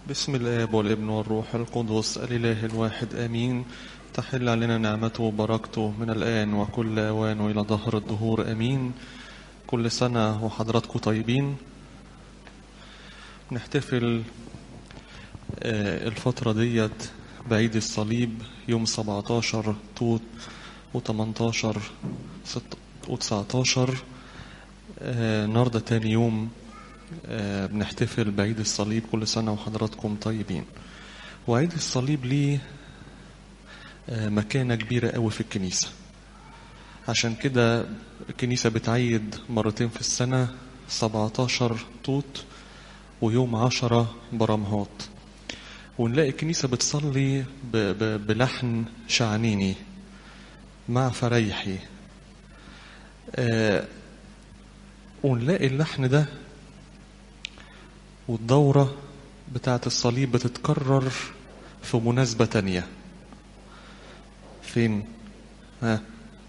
بسم الآب والابن والروح القدس الإله الواحد آمين تحل علينا نعمته وبركته من الآن وكل أوان وإلى ظهر الدهور آمين كل سنة وحضراتكم طيبين نحتفل آه، الفترة ديت بعيد الصليب يوم 17 توت و18 و19 النهارده تاني يوم آه، بنحتفل بعيد الصليب كل سنة وحضراتكم طيبين وعيد الصليب ليه آه، مكانة كبيرة قوي في الكنيسة عشان كده الكنيسة بتعيد مرتين في السنة 17 توت ويوم 10 برمهات ونلاقي الكنيسة بتصلي ب- ب- بلحن شعنيني مع فريحي آه، ونلاقي اللحن ده والدورة بتاعة الصليب بتتكرر في مناسبة تانية فين ها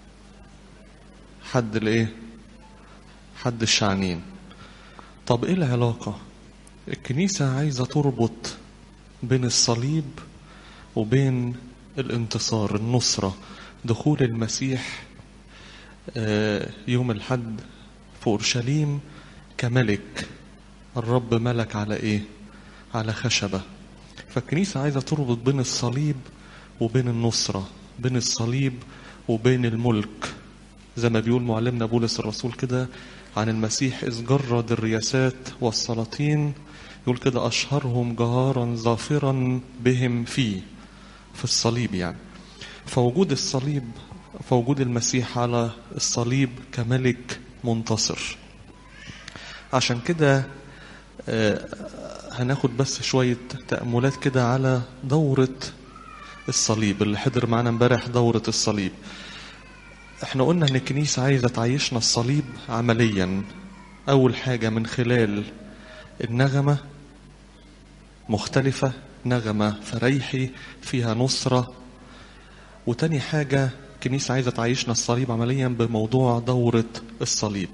حد الايه حد الشعنين طب ايه العلاقة الكنيسة عايزة تربط بين الصليب وبين الانتصار النصرة دخول المسيح آه، يوم الحد في أورشليم كملك الرب ملك على ايه على خشبة فالكنيسة عايزة تربط بين الصليب وبين النصرة بين الصليب وبين الملك زي ما بيقول معلمنا بولس الرسول كده عن المسيح إذ جرد الرياسات والسلاطين يقول كده أشهرهم جهارا ظافرا بهم فيه في الصليب يعني فوجود الصليب فوجود المسيح على الصليب كملك منتصر عشان كده آه، هناخد بس شوية تأملات كده على دورة الصليب اللي حضر معانا امبارح دورة الصليب احنا قلنا ان الكنيسة عايزة تعيشنا الصليب عمليا اول حاجة من خلال النغمة مختلفة نغمة فريحي فيها نصرة وتاني حاجة الكنيسة عايزة تعيشنا الصليب عمليا بموضوع دورة الصليب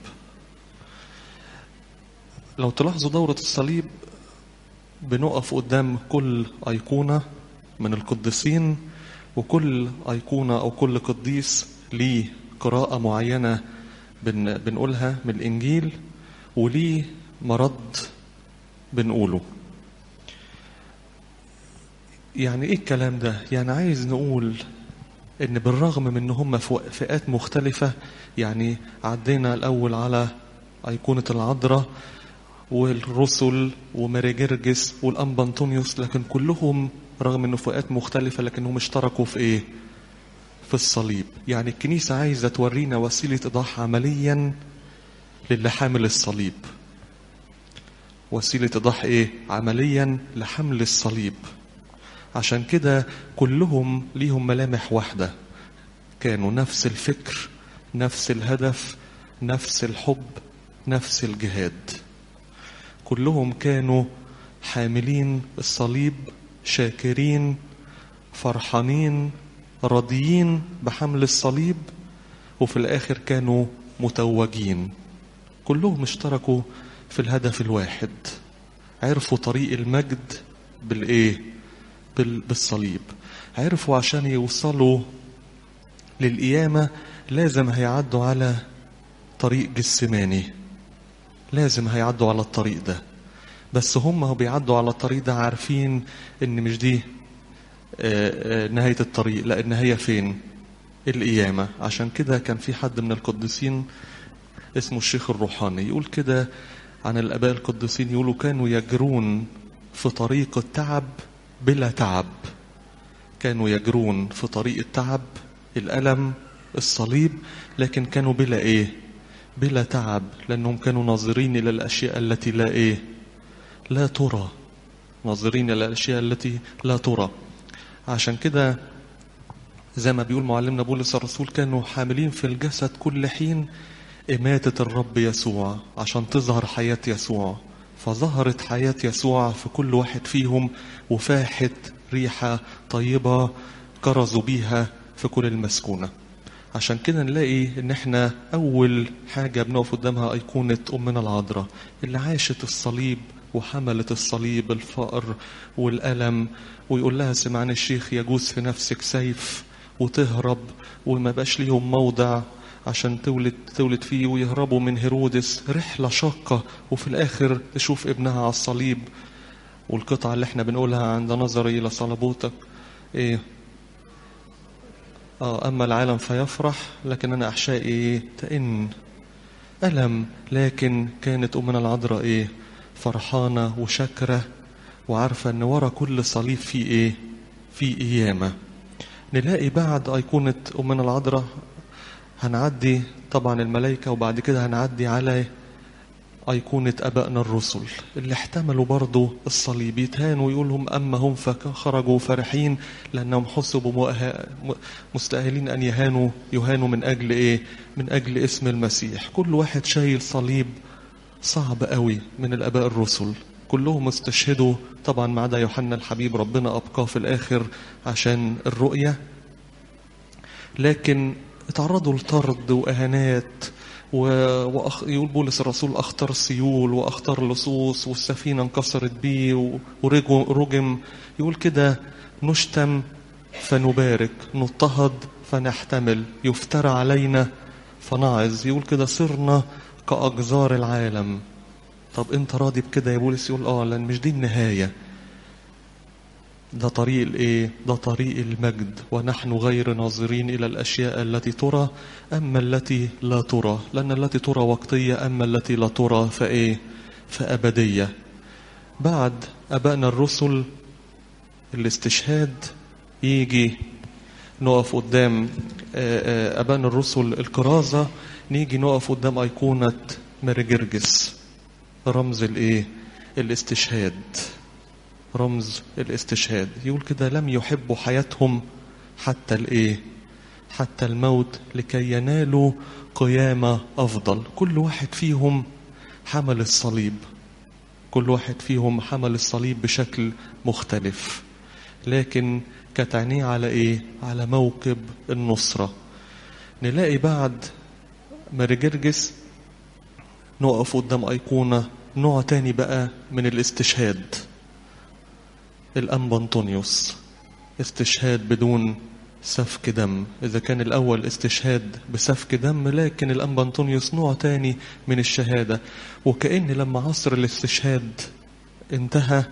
لو تلاحظوا دورة الصليب بنقف قدام كل أيقونة من القديسين وكل أيقونة أو كل قديس ليه قراءة معينة بن بنقولها من الإنجيل وليه مرض بنقوله يعني إيه الكلام ده؟ يعني عايز نقول إن بالرغم من إن هم في فئات مختلفة يعني عدينا الأول على أيقونة العذراء والرسل وماري جرجس والأنبا أنطونيوس لكن كلهم رغم انه فئات مختلفة لكنهم اشتركوا في ايه؟ في الصليب يعني الكنيسة عايزة تورينا وسيلة إيضاح عمليا للي حامل الصليب وسيلة إيضاح ايه؟ عمليا لحمل الصليب عشان كده كلهم ليهم ملامح واحدة كانوا نفس الفكر نفس الهدف نفس الحب نفس الجهاد كلهم كانوا حاملين الصليب شاكرين فرحانين راضيين بحمل الصليب وفي الآخر كانوا متوجين كلهم اشتركوا في الهدف الواحد عرفوا طريق المجد بالإيه؟ بال- بالصليب عرفوا عشان يوصلوا للقيامة لازم هيعدوا على طريق جسماني لازم هيعدوا على الطريق ده بس هم بيعدوا على الطريق ده عارفين ان مش دي آه، آه، نهاية الطريق لا النهاية فين القيامة عشان كده كان في حد من القديسين اسمه الشيخ الروحاني يقول كده عن الآباء القديسين يقولوا كانوا يجرون في طريق التعب بلا تعب كانوا يجرون في طريق التعب الألم الصليب لكن كانوا بلا إيه بلا تعب لأنهم كانوا ناظرين إلى الأشياء التي لا إيه لا ترى ناظرين إلى الأشياء التي لا ترى عشان كده زي ما بيقول معلمنا بولس الرسول كانوا حاملين في الجسد كل حين إماتة الرب يسوع عشان تظهر حياة يسوع فظهرت حياة يسوع في كل واحد فيهم وفاحت ريحة طيبة كرزوا بيها في كل المسكونة عشان كده نلاقي ان احنا اول حاجة بنقف قدامها ايقونة امنا العذراء اللي عاشت الصليب وحملت الصليب الفقر والألم ويقول لها سمعان الشيخ يجوز في نفسك سيف وتهرب وما بقاش ليهم موضع عشان تولد تولد فيه ويهربوا من هيرودس رحلة شاقة وفي الآخر تشوف ابنها على الصليب والقطعة اللي احنا بنقولها عند نظري إلى صلبوتك ايه آه أما العالم فيفرح لكن أنا أحشائي إيه تئن ألم لكن كانت أمنا العذراء إيه فرحانة وشاكرة وعارفة إن ورا كل صليب فيه إيه في قيامة نلاقي بعد أيقونة أمنا العذراء هنعدي طبعا الملائكة وبعد كده هنعدي على أيقونة أبائنا الرسل اللي احتملوا برضو الصليب يتهانوا ويقولهم أما هم فخرجوا فرحين لأنهم حسبوا مؤه... مستأهلين أن يهانوا يهانوا من أجل إيه؟ من أجل اسم المسيح كل واحد شايل صليب صعب قوي من الآباء الرسل كلهم استشهدوا طبعا ما عدا يوحنا الحبيب ربنا أبقاه في الآخر عشان الرؤية لكن اتعرضوا لطرد وإهانات وأخ... يقول بولس الرسول أختار سيول وأختار لصوص والسفينة انكسرت بيه ورجم يقول كده نشتم فنبارك نضطهد فنحتمل يفترى علينا فنعظ يقول كده صرنا كأجزار العالم طب انت راضي بكده يا بولس يقول اه لان مش دي النهاية ده طريق الايه ده طريق المجد ونحن غير ناظرين الى الاشياء التي ترى اما التي لا ترى لان التي ترى وقتيه اما التي لا ترى فايه فابديه بعد ابائنا الرسل الاستشهاد يجي نقف قدام ابائنا الرسل الكرازه نيجي نقف قدام ايقونه مرجرجس رمز الايه الاستشهاد رمز الاستشهاد يقول كده لم يحبوا حياتهم حتى الايه حتى الموت لكي ينالوا قيامة أفضل كل واحد فيهم حمل الصليب كل واحد فيهم حمل الصليب بشكل مختلف لكن كانت عينيه على ايه على موكب النصرة نلاقي بعد مرجرجس نقف قدام أيقونة نوع تاني بقى من الاستشهاد الأنبا أنطونيوس استشهاد بدون سفك دم إذا كان الأول استشهاد بسفك دم لكن الأنبا أنطونيوس نوع تاني من الشهادة وكأن لما عصر الاستشهاد انتهى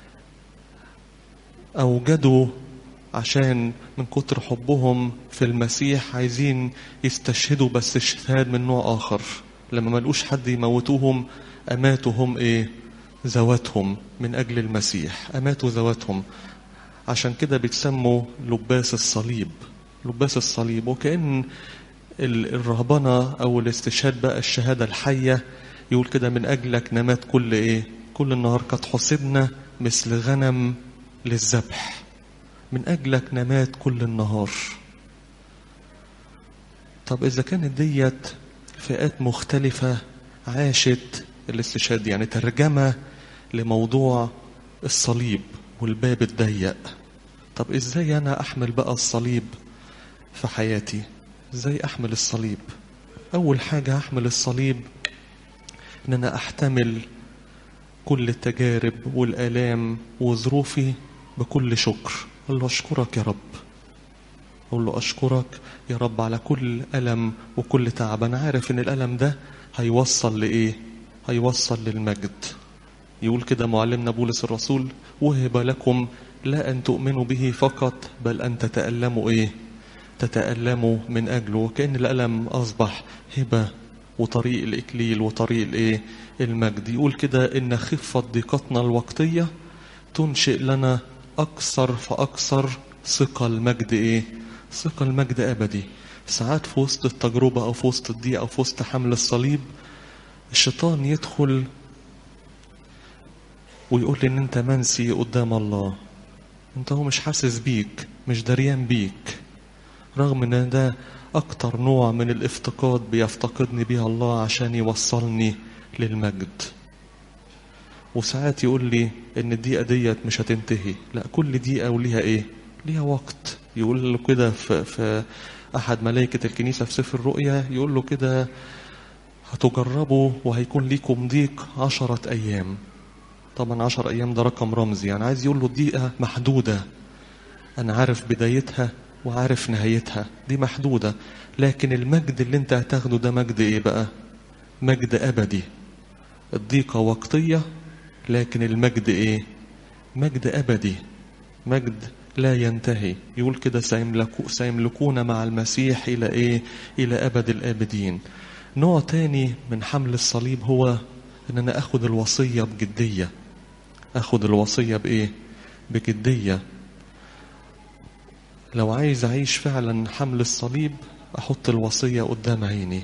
أوجدوا عشان من كتر حبهم في المسيح عايزين يستشهدوا بس استشهاد من نوع آخر لما ملقوش حد يموتوهم أماتوا هم إيه ذواتهم من أجل المسيح أماتوا ذواتهم عشان كده بيتسموا لباس الصليب لباس الصليب وكأن الرهبنة أو الاستشهاد بقى الشهادة الحية يقول كده من أجلك نمات كل إيه كل النهار قد حسبنا مثل غنم للذبح من أجلك نمات كل النهار طب إذا كانت ديت فئات مختلفة عاشت الاستشهاد يعني ترجمة لموضوع الصليب والباب الضيق طب ازاي انا احمل بقى الصليب في حياتي ازاي احمل الصليب اول حاجة احمل الصليب ان انا احتمل كل التجارب والالام وظروفي بكل شكر اقول له اشكرك يا رب اقول له اشكرك يا رب على كل الم وكل تعب انا عارف ان الالم ده هيوصل لايه هيوصل للمجد يقول كده معلمنا بولس الرسول وهب لكم لا أن تؤمنوا به فقط بل أن تتألموا إيه تتألموا من أجله وكأن الألم أصبح هبة وطريق الإكليل وطريق الإيه المجد يقول كده إن خفة ضيقتنا الوقتية تنشئ لنا أكثر فأكثر ثقة المجد إيه ثقة المجد أبدي ساعات في وسط التجربة أو في وسط الضيقة أو في وسط حمل الصليب الشيطان يدخل ويقول لي ان انت منسي قدام الله انت هو مش حاسس بيك مش دريان بيك رغم ان ده اكتر نوع من الافتقاد بيفتقدني بيها الله عشان يوصلني للمجد وساعات يقول لي ان الدقيقة ديت مش هتنتهي لا كل دقيقة وليها ايه ليها وقت يقول له كده في, في احد ملائكة الكنيسة في سفر الرؤيا يقول له كده هتجربوا وهيكون ليكم ضيق عشرة أيام طبعا عشر أيام ده رقم رمزي يعني عايز يقول له دقيقة محدودة أنا عارف بدايتها وعارف نهايتها دي محدودة لكن المجد اللي انت هتاخده ده مجد ايه بقى مجد أبدي الضيقة وقتية لكن المجد ايه مجد أبدي مجد لا ينتهي يقول كده سيملكو سيملكون مع المسيح إلى إيه إلى أبد الآبدين نوع تاني من حمل الصليب هو إن أنا أخد الوصية بجدية أخد الوصية بإيه بجدية لو عايز أعيش فعلا حمل الصليب أحط الوصية قدام عيني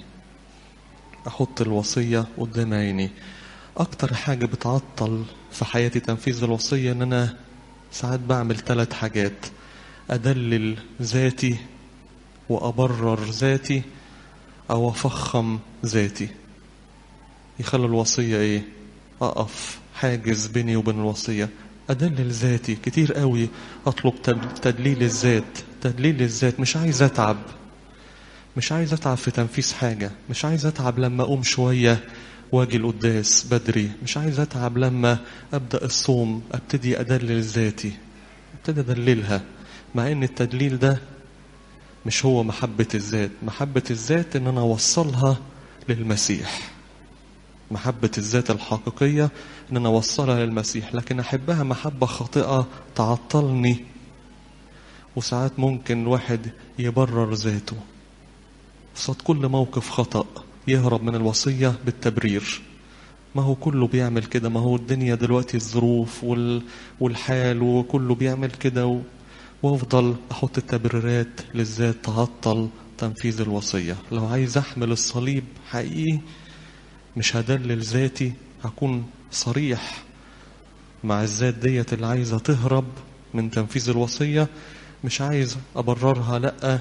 أحط الوصية قدام عيني أكتر حاجة بتعطل في حياتي تنفيذ الوصية إن أنا ساعات بعمل ثلاث حاجات أدلل ذاتي وأبرر ذاتي أو أفخم ذاتي يخلي الوصية إيه أقف حاجز بيني وبين الوصية أدلل ذاتي كتير قوي أطلب تدليل الذات تدليل الذات مش عايز أتعب مش عايز أتعب في تنفيذ حاجة مش عايز أتعب لما أقوم شوية واجي القداس بدري مش عايز أتعب لما أبدأ الصوم أبتدي أدلل ذاتي أبتدي أدللها مع إن التدليل ده مش هو محبة الذات محبة الذات إن أنا أوصلها للمسيح محبة الذات الحقيقية إن أنا أوصلها للمسيح لكن أحبها محبة خاطئة تعطلني وساعات ممكن الواحد يبرر ذاته قصاد كل موقف خطأ يهرب من الوصية بالتبرير ما هو كله بيعمل كده ما هو الدنيا دلوقتي الظروف وال... والحال وكله بيعمل كده و... وافضل احط التبريرات للذات تعطل تنفيذ الوصية لو عايز احمل الصليب حقيقي مش هدلل ذاتي هكون صريح مع الذات ديت اللي عايزة تهرب من تنفيذ الوصية مش عايز أبررها لأ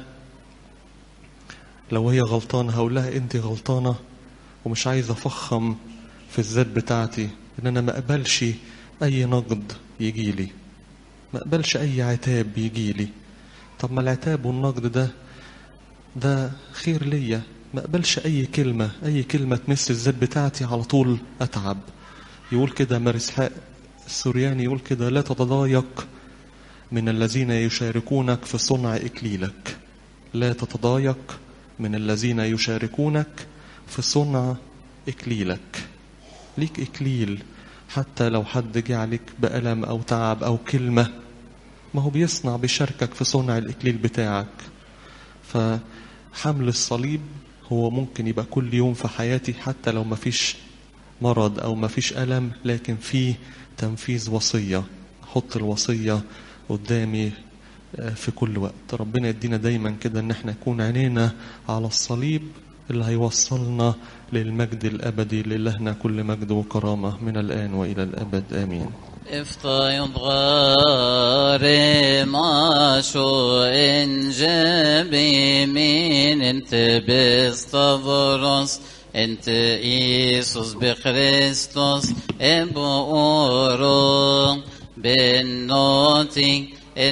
لو هي غلطانة هقول لها أنت غلطانة ومش عايز أفخم في الذات بتاعتي إن أنا ما أقبلش أي نقد يجي لي ما أقبلش أي عتاب يجي لي طب ما العتاب والنقد ده ده خير ليا ما أقبلش أي كلمة أي كلمة تمس الذات بتاعتي على طول أتعب يقول كده مرسحاء السورياني يقول كده لا تتضايق من الذين يشاركونك في صنع إكليلك لا تتضايق من الذين يشاركونك في صنع إكليلك ليك إكليل حتى لو حد جه عليك بألم أو تعب أو كلمة ما هو بيصنع بيشاركك في صنع الإكليل بتاعك فحمل الصليب هو ممكن يبقى كل يوم في حياتي حتى لو ما فيش مرض أو ما فيش ألم لكن في تنفيذ وصية أحط الوصية قدامي في كل وقت ربنا يدينا دايما كده ان احنا يكون عينينا على الصليب اللي هيوصلنا للمجد الأبدي لإلهنا كل مجد وكرامة من الآن وإلى الأبد آمين افتى يبغار ما شو إن جابي مين انت بستفرس انت إيسوس بخريستوس ابو أورو بالنوتي